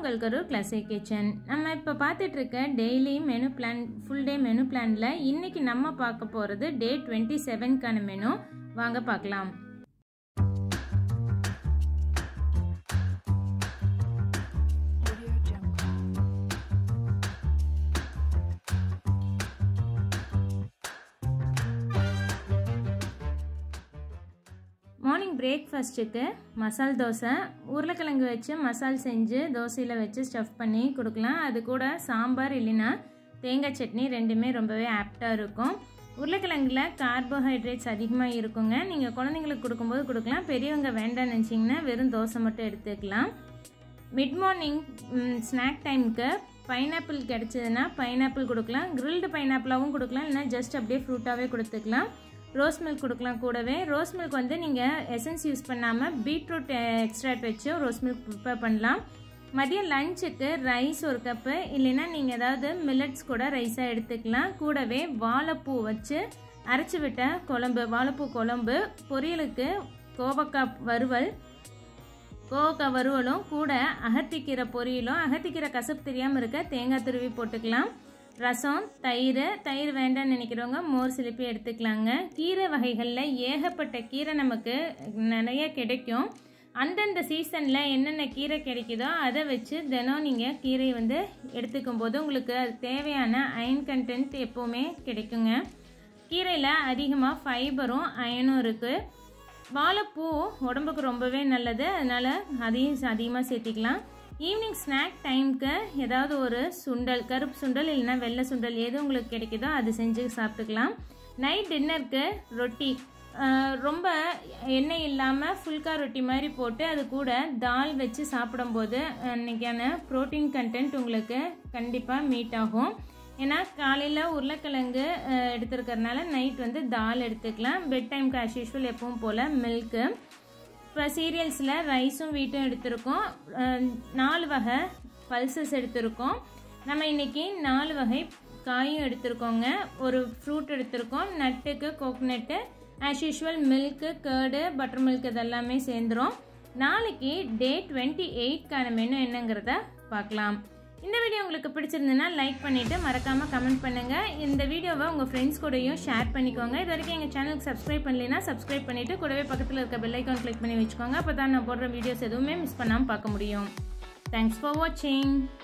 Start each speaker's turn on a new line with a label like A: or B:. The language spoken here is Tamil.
A: உங்களுக்கு ஒரு கிளாசிக் கிச்சன் நம்ம இப்போ பார்த்துட்டு இருக்க daily menu plan full day menu பிளானில் இன்னைக்கு நம்ம பார்க்க போகிறது டே டுவெண்ட்டி செவன்க்கான மெனு வாங்க பார்க்கலாம்
B: Audio Jungle.
A: மார்னிங் பிரேக்ஃபாஸ்ட்டுக்கு மசால் தோசை உருளைக்கிழங்கு வச்சு மசால் செஞ்சு தோசையில் வச்சு ஸ்டஃப் பண்ணி கொடுக்கலாம் அது கூட சாம்பார் இல்லைன்னா தேங்காய் சட்னி ரெண்டுமே ரொம்பவே ஆப்டாக இருக்கும் உருளைக்கிழங்குல கார்போஹைட்ரேட்ஸ் அதிகமாக இருக்குங்க நீங்கள் குழந்தைங்களுக்கு கொடுக்கும்போது கொடுக்கலாம் பெரியவங்க வேண்டாம்னு நினச்சிங்கன்னா வெறும் தோசை மட்டும் எடுத்துக்கலாம் மிட் மார்னிங் ஸ்நாக் டைமுக்கு பைனாப்பிள் கிடச்சதுன்னா பைனாப்பிள் கொடுக்கலாம் கிரில்டு பைனாப்பிளாகவும் கொடுக்கலாம் இல்லைனா ஜஸ்ட் அப்படியே ஃப்ரூட்டாகவே கொடுத்துக்கலாம் ரோஸ் மில்க் கொடுக்கலாம் கூடவே ரோஸ் மில்க் வந்து நீங்கள் எசன்ஸ் யூஸ் பண்ணாமல் பீட்ரூட் எக்ஸ்ட்ராக்ட் வச்சு ரோஸ் மில்க் ப்ரிப்பேர் பண்ணலாம் மதியம் லஞ்சுக்கு ரைஸ் ஒரு கப்பு இல்லைன்னா நீங்கள் ஏதாவது மில்லட்ஸ் கூட ரைஸாக எடுத்துக்கலாம் கூடவே வாழைப்பூ வச்சு அரைச்சி விட்ட குழம்பு வாழைப்பூ குழம்பு பொரியலுக்கு கோவக்காய் வறுவல் கோவக்காய் வறுவலும் கூட அகத்திக்கீரை பொரியலும் அகத்திக்கீரை கசப்பு தெரியாமல் இருக்க தேங்காய் துருவி போட்டுக்கலாம் ரசம் தயிர் தயிர் வேண்டாம்னு நினைக்கிறவங்க மோர் சிலிப்பி எடுத்துக்கலாங்க கீரை வகைகளில் ஏகப்பட்ட கீரை நமக்கு நிறைய கிடைக்கும் அந்தந்த சீசனில் என்னென்ன கீரை கிடைக்குதோ அதை வச்சு தினம் நீங்கள் கீரை வந்து எடுத்துக்கும் போது உங்களுக்கு அது தேவையான அயன் கண்டென்ட் எப்போவுமே கிடைக்குங்க கீரையில் அதிகமாக ஃபைபரும் அயனும் இருக்குது வாழைப்பூ உடம்புக்கு ரொம்பவே நல்லது அதனால் அதையும் அதிகமாக சேர்த்திக்கலாம் ஈவினிங் ஸ்நாக் டைமுக்கு ஏதாவது ஒரு சுண்டல் கருப்பு சுண்டல் இல்லைன்னா வெள்ளை சுண்டல் எது உங்களுக்கு கிடைக்குதோ அது செஞ்சு சாப்பிட்டுக்கலாம் நைட் டின்னருக்கு ரொட்டி ரொம்ப எண்ணெய் இல்லாமல் ஃபுல்கா ரொட்டி மாதிரி போட்டு அது கூட தால் வச்சு சாப்பிடும்போது அன்றைக்கான ப்ரோட்டீன் கண்டென்ட் உங்களுக்கு கண்டிப்பாக மீட் ஆகும் ஏன்னா காலையில் உருளைக்கிழங்கு எடுத்துருக்கறனால நைட் வந்து தால் எடுத்துக்கலாம் பெட் டைம்க்கு ஆஸ் யூஷுவல் எப்பவும் போல் மில்க்கு இப்போ சீரியல்ஸில் ரைஸும் வீட்டும் எடுத்திருக்கோம் நாலு வகை பல்சஸ் எடுத்திருக்கோம் நம்ம இன்றைக்கி நாலு வகை காயும் எடுத்திருக்கோங்க ஒரு ஃப்ரூட் எடுத்திருக்கோம் நட்டுக்கு coconut as usual milk curd buttermilk இதெல்லாமே சேர்ந்துரும் நாளைக்கு டே டுவெண்ட்டி எயிட்கான மெனு என்னங்கிறத பார்க்கலாம் இந்த வீடியோ உங்களுக்கு பிடிச்சிருந்ததுன்னா லைக் பண்ணிவிட்டு மறக்காமல் கமெண்ட் பண்ணுங்கள் இந்த வீடியோவை உங்கள் ஃப்ரெண்ட்ஸ் கூடயும் ஷேர் பண்ணிக்கோங்க இது வரைக்கும் எங்கள் சேனலுக்கு சப்ஸ்கிரைப் பண்ணலைன்னா சப்ஸ்கிரைப் பண்ணிவிட்டு கூடவே பக்கத்தில் இருக்க பெல் ஐக்கான் கிளிக் பண்ணி வச்சுக்கோங்க அப்போ தான் நான் போடுற வீடியோஸ் எதுவுமே மிஸ் பண்ணாமல் பார்க்க முடியும் தேங்க்ஸ் ஃபார் வாட்சிங்